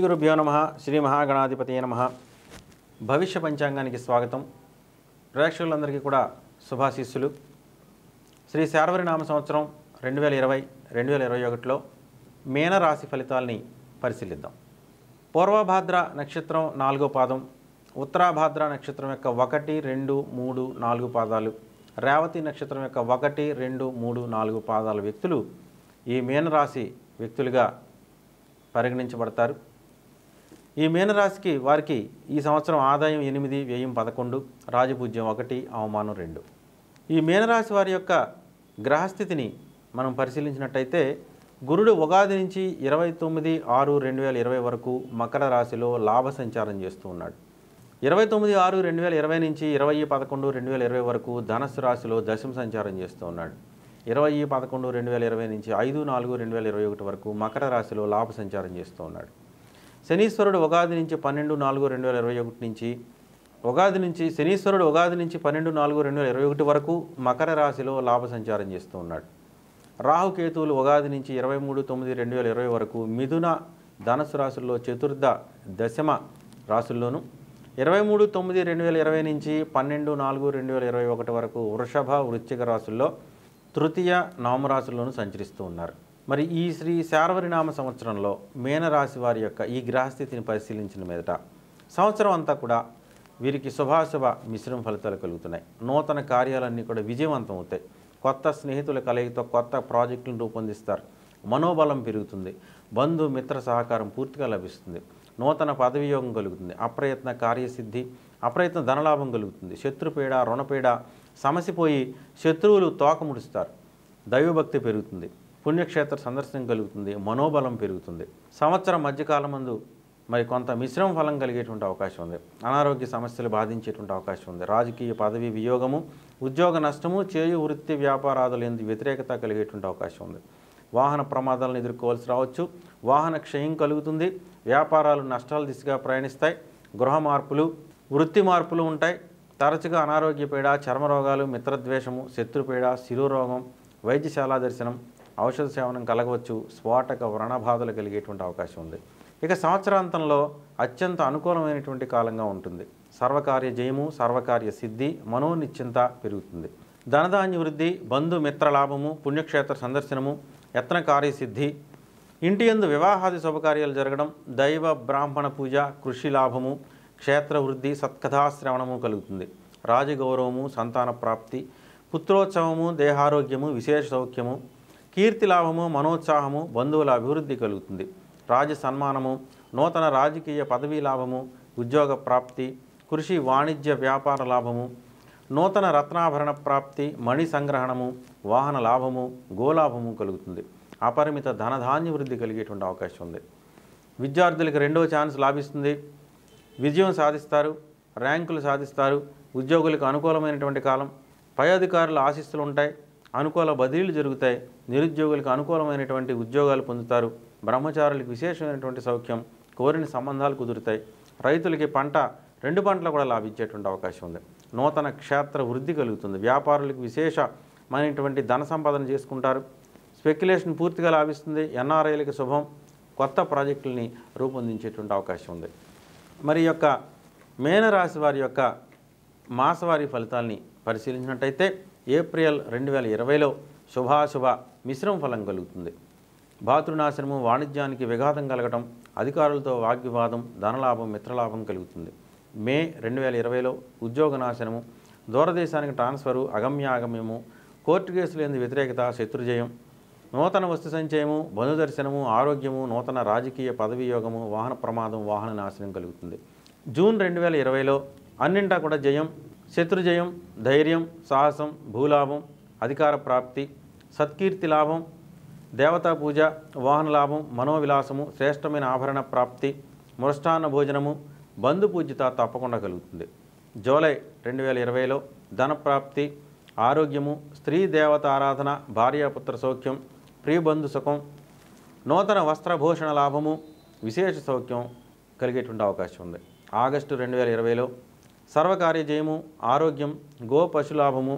గురుభ్యో నమ శ్రీ మహాగణాధిపతి నమ భవిష్య పంచాంగానికి స్వాగతం ప్రేక్షకులందరికీ కూడా శుభాశీస్సులు శ్రీ శార్వరి నామ సంవత్సరం రెండు వేల ఇరవై రెండు వేల ఇరవై ఒకటిలో మీనరాశి ఫలితాల్ని పరిశీలిద్దాం పూర్వభాద్ర నక్షత్రం నాలుగో పాదం ఉత్తరాభాద్ర నక్షత్రం యొక్క ఒకటి రెండు మూడు నాలుగు పాదాలు రేవతి నక్షత్రం యొక్క ఒకటి రెండు మూడు నాలుగు పాదాల వ్యక్తులు ఈ మీనరాశి వ్యక్తులుగా పరిగణించబడతారు ఈ మీనరాశికి వారికి ఈ సంవత్సరం ఆదాయం ఎనిమిది వ్యయం పదకొండు రాజపూజ్యం ఒకటి అవమానం రెండు ఈ మీనరాశి వారి యొక్క గ్రహస్థితిని మనం పరిశీలించినట్టయితే గురుడు ఉగాది నుంచి ఇరవై తొమ్మిది ఆరు రెండు వేల ఇరవై వరకు మకర రాశిలో లాభ సంచారం చేస్తూ ఉన్నాడు ఇరవై తొమ్మిది ఆరు రెండు వేల ఇరవై నుంచి ఇరవై పదకొండు రెండు వేల ఇరవై వరకు ధనస్సు రాశిలో దశమ సంచారం చేస్తూ ఉన్నాడు ఇరవై పదకొండు రెండు వేల ఇరవై నుంచి ఐదు నాలుగు రెండు వేల ఇరవై ఒకటి వరకు మకర రాశిలో లాభ సంచారం చేస్తూ ఉన్నాడు శనీశ్వరుడు ఉగాది నుంచి పన్నెండు నాలుగు రెండు వేల ఇరవై ఒకటి నుంచి ఉగాది నుంచి శనీశ్వరుడు ఉగాది నుంచి పన్నెండు నాలుగు రెండు వేల ఇరవై ఒకటి వరకు మకర రాశిలో లాభ సంచారం చేస్తూ ఉన్నాడు రాహుకేతువులు ఉగాది నుంచి ఇరవై మూడు తొమ్మిది రెండు వేల ఇరవై వరకు మిథున ధనస్సు రాశుల్లో చతుర్థ దశమ రాశుల్లోనూ ఇరవై మూడు తొమ్మిది రెండు వేల ఇరవై నుంచి పన్నెండు నాలుగు రెండు వేల ఇరవై ఒకటి వరకు వృషభ వృశ్చిక రాశుల్లో తృతీయ నవమరాశుల్లోనూ సంచరిస్తూ ఉన్నారు మరి ఈ శ్రీ శార్వరినామ సంవత్సరంలో మీనరాశి వారి యొక్క ఈ గ్రహస్థితిని పరిశీలించిన మీదట సంవత్సరం అంతా కూడా వీరికి శుభాశుభ మిశ్రమ ఫలితాలు కలుగుతున్నాయి నూతన కార్యాలన్నీ కూడా విజయవంతం అవుతాయి కొత్త స్నేహితుల కలయికతో కొత్త ప్రాజెక్టులను రూపొందిస్తారు మనోబలం పెరుగుతుంది బంధు మిత్ర సహకారం పూర్తిగా లభిస్తుంది నూతన పదవియోగం కలుగుతుంది అప్రయత్న కార్యసిద్ధి అప్రయత్న ధనలాభం కలుగుతుంది శత్రుపీడ రుణపీడ సమసిపోయి శత్రువులు తోక ముడుస్తారు దైవభక్తి పెరుగుతుంది పుణ్యక్షేత్ర సందర్శనం కలుగుతుంది మనోబలం పెరుగుతుంది సంవత్సరం మధ్యకాలం మందు మరి కొంత మిశ్రమ ఫలం కలిగేటువంటి అవకాశం ఉంది అనారోగ్య సమస్యలు బాధించేటువంటి అవకాశం ఉంది రాజకీయ పదవి వియోగము ఉద్యోగ నష్టము చేయు వృత్తి వ్యాపారాదులు ఎందు వ్యతిరేకత కలిగేటువంటి అవకాశం ఉంది వాహన ప్రమాదాలను ఎదుర్కోవాల్సి రావచ్చు వాహన క్షయం కలుగుతుంది వ్యాపారాలు నష్టాల దిశగా ప్రయాణిస్తాయి గృహ మార్పులు వృత్తి మార్పులు ఉంటాయి తరచుగా అనారోగ్య పీడ చర్మ రోగాలు మిత్రద్వేషము శత్రుపీడ శిరోరోగం వైద్యశాల దర్శనం ఔషధ సేవనం కలగవచ్చు స్ఫోటక వ్రణబాధలు కలిగేటువంటి అవకాశం ఉంది ఇక సంవత్సరాంతంలో అత్యంత అనుకూలమైనటువంటి కాలంగా ఉంటుంది సర్వకార్య జయము సర్వకార్య సిద్ధి మనోనిశ్చింత పెరుగుతుంది ధనధాన్య వృద్ధి బంధు మిత్ర లాభము పుణ్యక్షేత్ర సందర్శనము యత్న కార్యసిద్ధి ఇంటి యందు వివాహాది శుభకార్యాలు జరగడం దైవ బ్రాహ్మణ పూజ కృషి లాభము క్షేత్ర వృద్ధి సత్కథాశ్రవణము కలుగుతుంది రాజగౌరవము సంతాన ప్రాప్తి పుత్రోత్సవము దేహారోగ్యము విశేష సౌఖ్యము కీర్తి లాభము మనోత్సాహము బంధువుల అభివృద్ధి కలుగుతుంది రాజ సన్మానము నూతన రాజకీయ పదవీ లాభము ఉద్యోగ ప్రాప్తి కృషి వాణిజ్య వ్యాపార లాభము నూతన రత్నాభరణ ప్రాప్తి మణి సంగ్రహణము వాహన లాభము గోలాభము కలుగుతుంది అపరిమిత ధనధాన్య వృద్ధి కలిగేటువంటి అవకాశం ఉంది విద్యార్థులకు రెండవ ఛాన్స్ లాభిస్తుంది విజయం సాధిస్తారు ర్యాంకులు సాధిస్తారు ఉద్యోగులకు అనుకూలమైనటువంటి కాలం పై అధికారుల ఆశీస్సులు ఉంటాయి అనుకూల బదిలీలు జరుగుతాయి నిరుద్యోగులకు అనుకూలమైనటువంటి ఉద్యోగాలు పొందుతారు బ్రహ్మచారులకు విశేషమైనటువంటి సౌఖ్యం కోరిన సంబంధాలు కుదురుతాయి రైతులకి పంట రెండు పంటలు కూడా లాభించేటువంటి అవకాశం ఉంది నూతన క్షేత్ర వృద్ధి కలుగుతుంది వ్యాపారులకు విశేషమైనటువంటి ధన సంపాదన చేసుకుంటారు స్పెక్యులేషన్ పూర్తిగా లాభిస్తుంది ఎన్ఆర్ఐలకు శుభం కొత్త ప్రాజెక్టుల్ని రూపొందించేటువంటి అవకాశం ఉంది మరి ఈ యొక్క మేనరాశి వారి యొక్క మాసవారి ఫలితాల్ని పరిశీలించినట్టయితే ఏప్రిల్ రెండు వేల ఇరవైలో శుభాశుభ మిశ్రమ ఫలం కలుగుతుంది భాతృనాశనము వాణిజ్యానికి విఘాతం కలగటం అధికారులతో వాగ్వివాదం ధనలాభం మిత్రలాభం కలుగుతుంది మే రెండు వేల ఇరవైలో ఉద్యోగ నాశనము దూరదేశానికి ట్రాన్స్ఫరు అగమ్యాగమ్యము కోర్టు కేసులు ఎందు వ్యతిరేకత శత్రుజయం నూతన వస్తు సంచయము బంధుదర్శనము ఆరోగ్యము నూతన రాజకీయ పదవి యోగము వాహన ప్రమాదం వాహన నాశనం కలుగుతుంది జూన్ రెండు వేల ఇరవైలో అన్నింటా కూడా జయం శత్రుజయం ధైర్యం సాహసం భూలాభం అధికార ప్రాప్తి సత్కీర్తి లాభం దేవతా పూజ వాహన లాభం మనోవిలాసము శ్రేష్టమైన ఆభరణ ప్రాప్తి మృష్టాన్న భోజనము బంధు పూజ్యత తప్పకుండా కలుగుతుంది జూలై రెండు వేల ఇరవైలో ధనప్రాప్తి ఆరోగ్యము స్త్రీ దేవత ఆరాధన భార్యాపుత్ర సౌఖ్యం ప్రియబంధు సుఖం నూతన వస్త్రభూషణ లాభము విశేష సౌఖ్యం కలిగేటువంటి అవకాశం ఉంది ఆగస్టు రెండు వేల ఇరవైలో సర్వకార్య జయము ఆరోగ్యం గో పశులాభము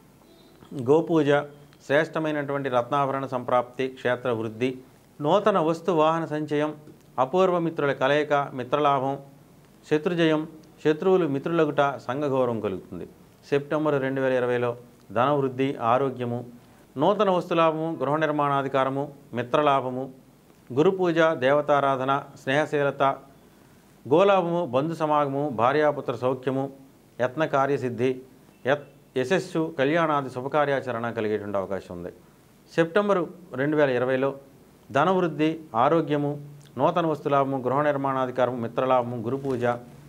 గోపూజ శ్రేష్టమైనటువంటి రత్నాభరణ సంప్రాప్తి క్షేత్ర వృద్ధి నూతన వస్తు వాహన సంచయం అపూర్వ మిత్రుల కలయిక మిత్రలాభం శత్రుజయం శత్రువులు మిత్రులగుట సంఘ గౌరవం కలుగుతుంది సెప్టెంబర్ రెండు వేల ఇరవైలో ధనవృద్ధి ఆరోగ్యము నూతన వస్తులాభము గృహ నిర్మాణాధికారము మిత్రలాభము గురు పూజ దేవతారాధన స్నేహశీలత గోలాభము బంధు సమాగము భార్యాపుత్ర సౌఖ్యము యత్న కార్యసిద్ధి యత్ యశస్సు కళ్యాణాది శుభకార్యాచరణ కలిగేటువంటి అవకాశం ఉంది సెప్టెంబరు రెండు వేల ఇరవైలో ధనవృద్ధి ఆరోగ్యము నూతన వస్తులాభము గృహ నిర్మాణాధికారము మిత్రలాభము గురు పూజ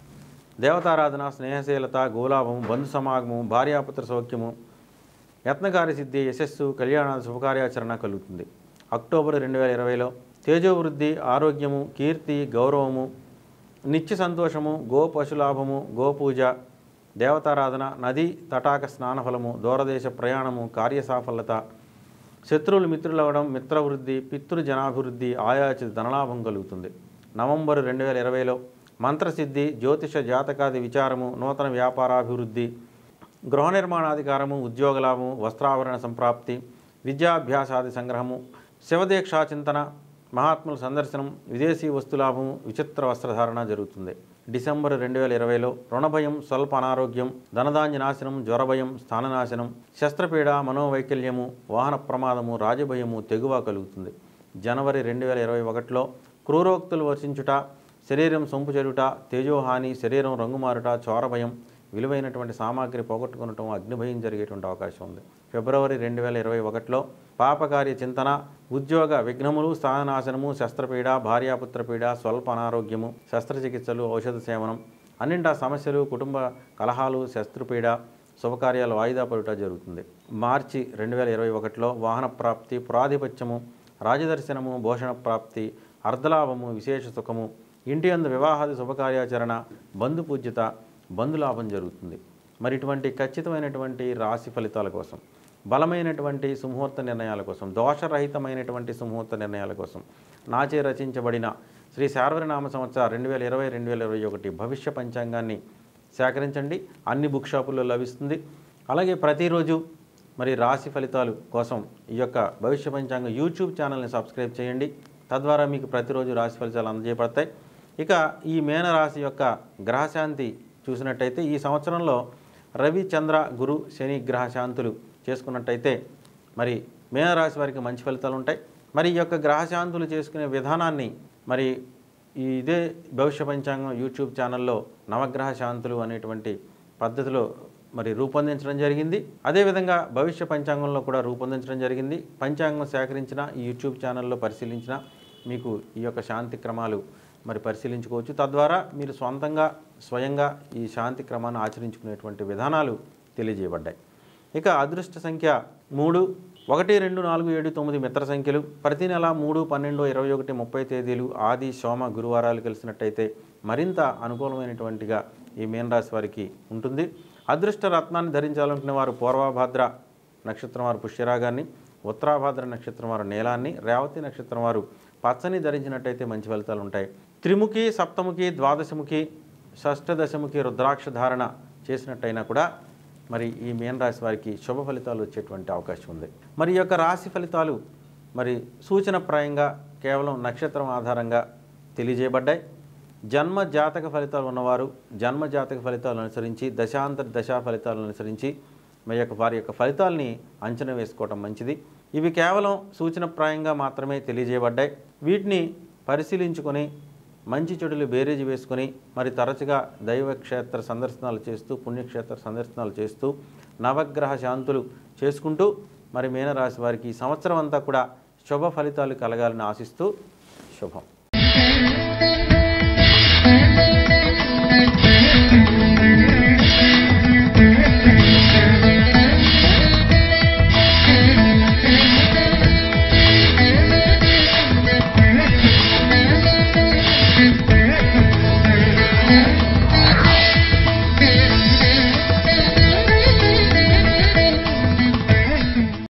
దేవతారాధన స్నేహశీలత గోలాభము బంధు సమాగము భార్యాపుత్ర సౌఖ్యము యత్నకార్య సిద్ధి యశస్సు కళ్యాణాది శుభకార్యాచరణ కలుగుతుంది అక్టోబర్ రెండు వేల ఇరవైలో తేజోవృద్ధి ఆరోగ్యము కీర్తి గౌరవము నిత్య సంతోషము గో పశులాభము గోపూజ దేవతారాధన నది తటాక స్నానఫలము దూరదేశ ప్రయాణము కార్యసాఫల్యత శత్రువులు మిత్రులవడం మిత్రవృద్ధి పితృ జనాభివృద్ధి ఆయాచిత ధనలాభం కలుగుతుంది నవంబర్ రెండు వేల ఇరవైలో మంత్రసిద్ధి జ్యోతిష జాతకాది విచారము నూతన వ్యాపారాభివృద్ధి గృహ నిర్మాణాధికారము ఉద్యోగలాభము వస్త్రాభరణ సంప్రాప్తి విద్యాభ్యాసాది సంగ్రహము శివదీక్షా చింతన మహాత్ముల సందర్శనం విదేశీ వస్తులాభము విచిత్ర వస్త్రధారణ జరుగుతుంది డిసెంబర్ రెండు వేల ఇరవైలో రుణభయం స్వల్ప అనారోగ్యం ధనధాన్య నాశనం జ్వరభయం స్థాననాశనం శస్త్రపీడ మనోవైకల్యము వాహన ప్రమాదము రాజభయము తెగువ కలుగుతుంది జనవరి రెండు వేల ఇరవై ఒకటిలో క్రూరోక్తులు వర్షించుట శరీరం సొంపు చెరుట తేజోహాని శరీరం రంగుమారుట చోరభయం విలువైనటువంటి సామాగ్రి పోగొట్టుకునటం అగ్నిభయం జరిగేటువంటి అవకాశం ఉంది ఫిబ్రవరి రెండు వేల ఇరవై ఒకటిలో పాపకార్య చింతన ఉద్యోగ విఘ్నములు స్థాననాశనము శస్త్రపీడ భార్యాపుత్రపీడ స్వల్ప అనారోగ్యము శస్త్రచికిత్సలు ఔషధ సేవనం అన్నింటా సమస్యలు కుటుంబ కలహాలు శస్త్రపీడ శుభకార్యాలు వాయిదా పడుట జరుగుతుంది మార్చి రెండు వేల ఇరవై ఒకటిలో వాహన ప్రాప్తి పురాధిపత్యము రాజదర్శనము భూషణ ప్రాప్తి అర్ధలాభము విశేష సుఖము ఇంటి అందు వివాహాది శుభకార్యాచరణ బంధు పూజ్యత బంధులాభం జరుగుతుంది మరి ఇటువంటి ఖచ్చితమైనటువంటి రాశి ఫలితాల కోసం బలమైనటువంటి సుముహూర్త నిర్ణయాల కోసం దోషరహితమైనటువంటి సుముహూర్త నిర్ణయాల కోసం నాచే రచించబడిన శ్రీ శార్వరినామ సంవత్సర రెండు వేల ఇరవై రెండు వేల ఇరవై ఒకటి భవిష్య పంచాంగాన్ని సేకరించండి అన్ని బుక్ షాపుల్లో లభిస్తుంది అలాగే ప్రతిరోజు మరి రాశి ఫలితాలు కోసం ఈ యొక్క భవిష్య పంచాంగం యూట్యూబ్ ఛానల్ని సబ్స్క్రైబ్ చేయండి తద్వారా మీకు ప్రతిరోజు రాశి ఫలితాలు అందజేయబడతాయి ఇక ఈ మేనరాశి యొక్క గ్రహశాంతి చూసినట్టయితే ఈ సంవత్సరంలో రవి చంద్ర గురు శని గ్రహ శాంతులు చేసుకున్నట్టయితే మరి మేనరాశి వారికి మంచి ఫలితాలు ఉంటాయి మరి ఈ యొక్క గ్రహశాంతులు చేసుకునే విధానాన్ని మరి ఈ ఇదే భవిష్య పంచాంగం యూట్యూబ్ ఛానల్లో నవగ్రహ శాంతులు అనేటువంటి పద్ధతిలో మరి రూపొందించడం జరిగింది అదేవిధంగా భవిష్య పంచాంగంలో కూడా రూపొందించడం జరిగింది పంచాంగం సేకరించిన ఈ యూట్యూబ్ ఛానల్లో పరిశీలించిన మీకు ఈ యొక్క శాంతి క్రమాలు మరి పరిశీలించుకోవచ్చు తద్వారా మీరు సొంతంగా స్వయంగా ఈ శాంతి క్రమాన్ని ఆచరించుకునేటువంటి విధానాలు తెలియజేయబడ్డాయి ఇక అదృష్ట సంఖ్య మూడు ఒకటి రెండు నాలుగు ఏడు తొమ్మిది మిత్ర సంఖ్యలు ప్రతి నెల మూడు పన్నెండు ఇరవై ఒకటి ముప్పై తేదీలు ఆది సోమ గురువారాలు కలిసినట్టయితే మరింత అనుకూలమైనటువంటిగా ఈ మీనరాశి వారికి ఉంటుంది అదృష్ట రత్నాన్ని ధరించాలనుకునే వారు పూర్వభాద్ర నక్షత్రం వారు పుష్యరాగాన్ని ఉత్తరాభాద్ర నక్షత్రం వారు నీలాన్ని రేవతి నక్షత్రం వారు పచ్చని ధరించినట్టయితే మంచి ఫలితాలు ఉంటాయి త్రిముఖి సప్తముఖి ద్వాదశముఖి షష్టదశముఖి రుద్రాక్ష ధారణ చేసినట్టయినా కూడా మరి ఈ మీన రాశి వారికి శుభ ఫలితాలు వచ్చేటువంటి అవకాశం ఉంది మరి ఈ యొక్క రాశి ఫలితాలు మరి సూచనప్రాయంగా కేవలం నక్షత్రం ఆధారంగా తెలియజేయబడ్డాయి జన్మ జాతక ఫలితాలు ఉన్నవారు జన్మ జాతక ఫలితాలను అనుసరించి దశాంతర దశా ఫలితాలను అనుసరించి మీ యొక్క వారి యొక్క ఫలితాలని అంచనా వేసుకోవడం మంచిది ఇవి కేవలం సూచనప్రాయంగా మాత్రమే తెలియజేయబడ్డాయి వీటిని పరిశీలించుకొని మంచి చెడులు బేరేజ్ వేసుకొని మరి తరచుగా దైవక్షేత్ర సందర్శనాలు చేస్తూ పుణ్యక్షేత్ర సందర్శనాలు చేస్తూ నవగ్రహ శాంతులు చేసుకుంటూ మరి మీనరాశి వారికి ఈ సంవత్సరం అంతా కూడా శుభ ఫలితాలు కలగాలని ఆశిస్తూ శుభం